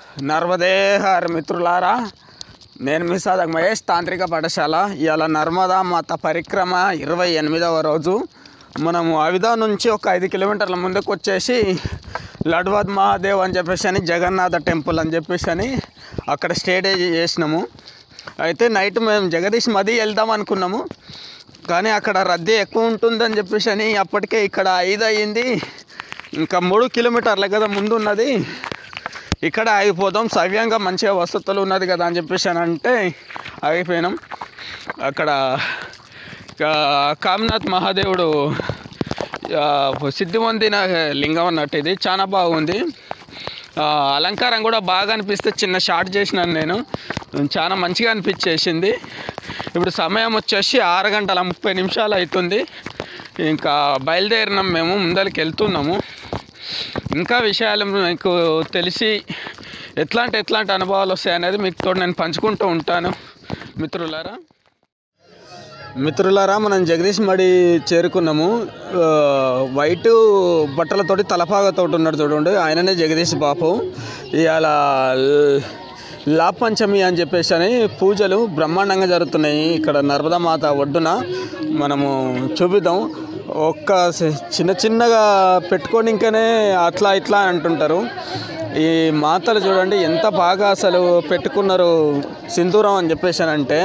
నర్మదే her మిత్రులారా నేను మీ సాధక్ మహేష్ తాంత్రిక పాఠశాల ఇవాళ నర్మదా మాత పరిక్రమ ఇరవై ఎనిమిదవ రోజు మనము అవిదా నుంచి ఒక ఐదు కిలోమీటర్ల ముందుకు వచ్చేసి లడ్వాద్ మహాదేవ్ అని చెప్పేసి అని జగన్నాథ టెంపుల్ అని చెప్పేసి అని అక్కడ స్టే చేసినాము అయితే నైట్ మేము జగదీష్ మది వెళ్దాం అనుకున్నాము కానీ అక్కడ రద్దీ ఎక్కువ ఉంటుందని చెప్పేసి అని అప్పటికే ఇక్కడ ఐదు అయ్యింది ఇంకా మూడు కిలోమీటర్ల కదా ముందు ఉన్నది ఇక్కడ ఆగిపోదాం సవ్యంగా మంచిగా వసతులు ఉన్నది కదా అని చెప్పేసి అని అంటే ఆగిపోయినాం అక్కడ కా- కామనాథ్ మహాదేవుడు ఆ, సిద్ధి పొందిన లింగం అన్నట్టు ఇది చాలా బాగుంది ఆ, అలంకారం కూడా బాగా అనిపిస్తే చిన్న షార్ట్ చేసినాను నేను చాలా మంచిగా అనిపించేసింది ఇప్పుడు సమయం వచ్చేసి ఆరు గంటల ముప్పై నిమిషాలు అవుతుంది ఇంకా బయలుదేరినాం మేము ముందరికి వెళ్తున్నాము ఇంకా విషయాలు మీకు తెలిసి ఎట్లాంటి ఎట్లాంటి అనుభవాలు వస్తాయనేది మీతో నేను పంచుకుంటూ ఉంటాను మిత్రులారా మిత్రులారా మనం జగదీష్ మడి చేరుకున్నాము ఆ, వైట్ బట్టలతోటి తలపాగతో ఉన్నాడు చూడండి ఆయననే జగదీష్ బాపు ఇవాళ లా పంచమి అని చెప్పేసి అని పూజలు బ్రహ్మాండంగా జరుగుతున్నాయి ఇక్కడ నర్మదా మాత ఒడ్డున మనము చూపిద్దాం ఒక్క సి- చిన్న చిన్నగా పెట్టుకొని ఇంకనే అట్లా ఇట్లా అంటుంటారు ఈ మాతలు చూడండి ఎంత బాగా అసలు పెట్టుకున్నారు సింధూరం అని చెప్పేసి అని అంటే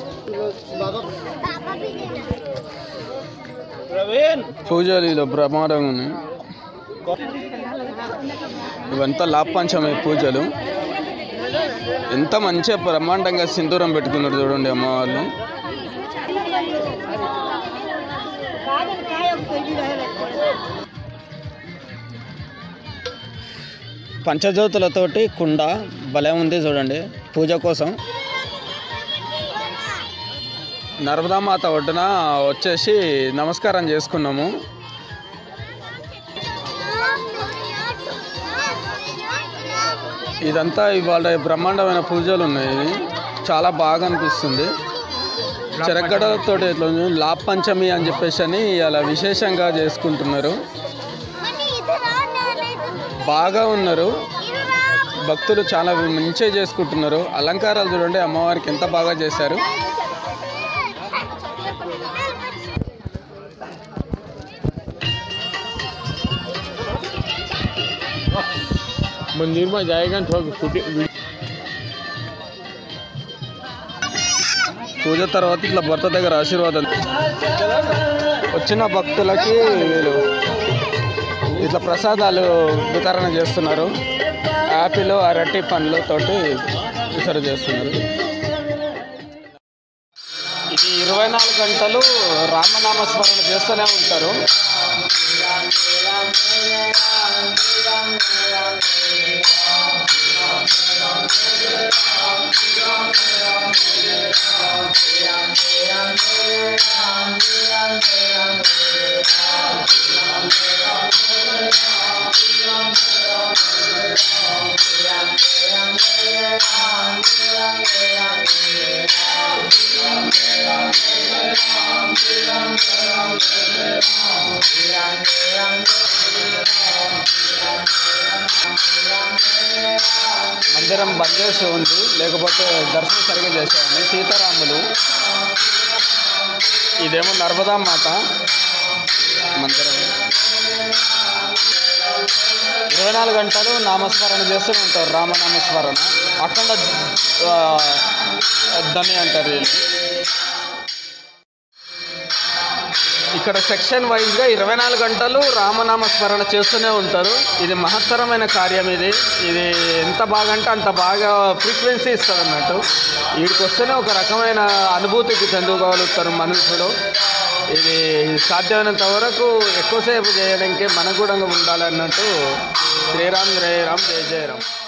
పూజలు ఇలా బ్రహ్మాండంగా ఉన్నాయి ఇవంతా లాభపంచమి పూజలు ఎంత మంచిగా బ్రహ్మాండంగా సింధూరం పెట్టుకున్నారు చూడండి అమ్మవాళ్ళు పంచజ్యోతులతోటి కుండ భలే ఉంది చూడండి పూజ కోసం నర్మదామాత ఒడ్డున వచ్చేసి నమస్కారం చేసుకున్నాము ఇదంతా ఇవాళ బ్రహ్మాండమైన పూజలు ఉన్నాయి చాలా బాగా అనిపిస్తుంది చెరగడతో ఇట్లా ఉంది. లాభ పంచమి అని చెప్పేసి అని అలా విశేషంగా చేసుకుంటున్నారు బాగా ఉన్నారు భక్తులు చాలా మంచిగా చేసుకుంటున్నారు అలంకారాలు చూడండి అమ్మవారికి ఎంత బాగా చేశారు मंदिर में जाएगा थोड़ा शूटिंग పూజ తర్వాత ఇట్లా భర్త దగ్గర ఆశీర్వాదం వచ్చిన భక్తులకి వీళ్ళు ఇట్లా ప్రసాదాలు వితరణ చేస్తున్నారు యాపిల్ అరటి పండ్లు తోటి వితరణ చేస్తున్నారు ఇది ఇరవై నాలుగు గంటలు రామనామస్మరణ చేస్తూనే ఉంటారు మందిరం బంద్ చేసి ఉంది లేకపోతే దర్శనం సరిగా చేసేవాడిని సీతారాములు ఇదేమో నర్మదా మాత మందిరం ఇరవై నాలుగు గంటలు నామస్మరణ చేస్తూనే ఉంటారు రామనామస్మరణ అఖండ ఆ, ధని అంటారు వీళ్ళు ఇక్కడ సెక్షన్ వైజ్గా ఇరవై నాలుగు గంటలు రామనామ స్మరణ చేస్తూనే ఉంటారు ఇది మహత్తరమైన కార్యం ఇది ఇది ఎంత బాగా అంటే అంత బాగా ఫ్రీక్వెన్సీ ఇస్తుంది అన్నట్టు వీడికి వస్తేనే ఒక రకమైన అనుభూతికి చెందుకోగలుగుతారు మనుషులు ఇది సాధ్యమైనంత వరకు ఎక్కువసేపు చేయడానికి మనకు కూడా ఉండాలన్నట్టు శ్రీరామ్ జయ రామ్ జయ జయ రామ్